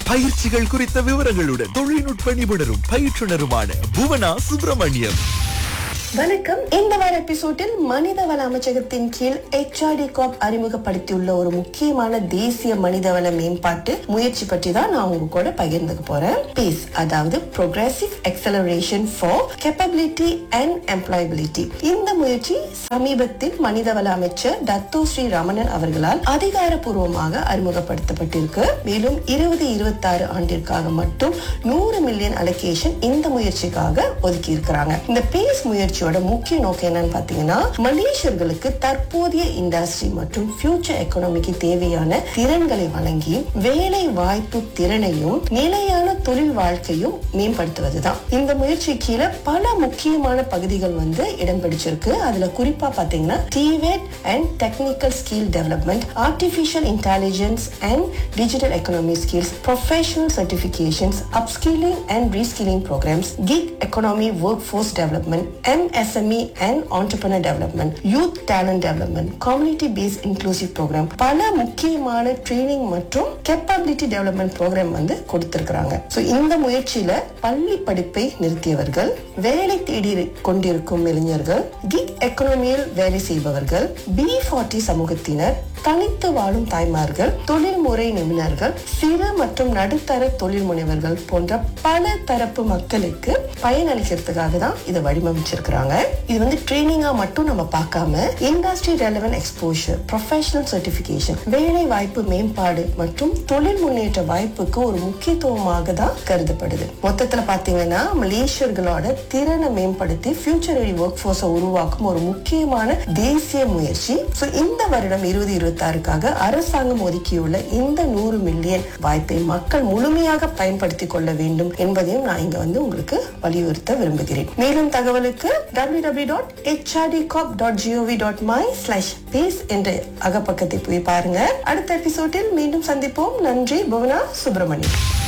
பயிற்சிகள் குறித்த விவரங்களுடன் தொழில்நுட்ப நிபுணரும் பயிற்றுனருமான புவனா சுப்பிரமணியம் வணக்கம் இந்த வார எபிசோடில் மனிதவள அமைச்சகத்தின் கீழ் HRD காப் அறிமுகப்படுத்தியுள்ள ஒரு முக்கியமான தேசிய மனிதவள மேம்பாட்டு முயற்சி பற்றி தான் நான் உங்க கூட பகிர்ந்துக்க போறேன் PACE அதாவது progressive acceleration for capability and employability இந்த முயற்சி சமீபத்தில் மனிதவள அமைச்சர் டத்தோ ஸ்ரீ ரமணன் அவர்களால் அதிகாரப்பூர்வமாக அறிமுகப்படுத்தப்பட்டிருக்கு மேலும் இருபது இருபத்தாறு ஆண்டிற்காக மட்டும் நூறு மில்லியன் அலோகேஷன் இந்த முயற்சிக்காக ஒதுக்கி இருக்கிறாங்க இந்த பேஸ் முயற்சியோட முக்கிய நோக்கம் என்னன்னு பாத்தீங்கன்னா மலேசியர்களுக்கு தற்போதைய இண்டஸ்ட்ரி மற்றும் ஃபியூச்சர் எக்கனாமிக்கு தேவையான திறன்களை வழங்கி வேலை வாய்ப்பு திறனையும் நிலையான தொழில் வாழ்க்கையும் மேம்படுத்துவதுதான் இந்த முயற்சி கீழே பல முக்கியமான பகுதிகள் வந்து இடம் பிடிச்சிருக்கு அதுல குறிப்பா பாத்தீங்கன்னா TVET and technical skill development artificial intelligence and digital economy skills professional certifications upskilling and reskilling programmes gig economy workforce development MSME and entrepreneur development, youth talent development, community based inclusive program பல முக்கியமான training மற்றும் capability development programme வந்து கொடுத்திருக்கிறாங்க so இந்த முயற்சியில பள்ளி படிப்பை நிறுத்தியவர்கள் வேலை தேடி கொண்டிருக்கும் இளைஞர்கள் கிக் எக்கனாமியில் வேலை செய்பவர்கள் பி ஃபார்ட்டி சமூகத்தினர் தனித்து வாழும் தாய்மார்கள் தொழில்முறை நிபுணர்கள் சிறு மற்றும் நடுத்தர தொழில் முனைவர்கள் போன்ற பல தரப்பு மக்களுக்கு பயனளிக்கிறதுக்காக தான் இதை வடிவமைச்சிருக்கிறாங்க இது வந்து ட்ரைனிங்கா மட்டும் நம்ம பார்க்காம industry relevant exposure professional certification வேலை வாய்ப்பு மேம்பாடு மற்றும் தொழில் முன்னேற்ற வாய்ப்புக்கு ஒரு முக்கியத்துவமாக தான் கருதப்படுது மொத்தத்துல பாத்தீங்கன்னா மலேசியர்களோட திறனை மேம்படுத்தி ஃபியூச்சர் ஒர்க் ஃபோர்ஸை உருவாக்கும் ஒரு முக்கியமான தேசிய முயற்சி ஸோ இந்த வருடம் இருபது இருபத்தாறுக்காக அரசாங்கம் ஒதுக்கியுள்ள இந்த நூறு மில்லியன் வாய்ப்பை மக்கள் முழுமையாக பயன்படுத்தி கொள்ள வேண்டும் என்பதையும் நான் இங்க வந்து உங்களுக்கு வலியுறுத்த விரும்புகிறேன் மேலும் தகவலுக்கு W W dot HRD corp dot GOV dot my slash base என்ற அகப்பக்கத்தை போய் பாருங்க அடுத்த எபிசோடில் மீண்டும் சந்திப்போம் நன்றி புவனா சுப்பிரமணியம்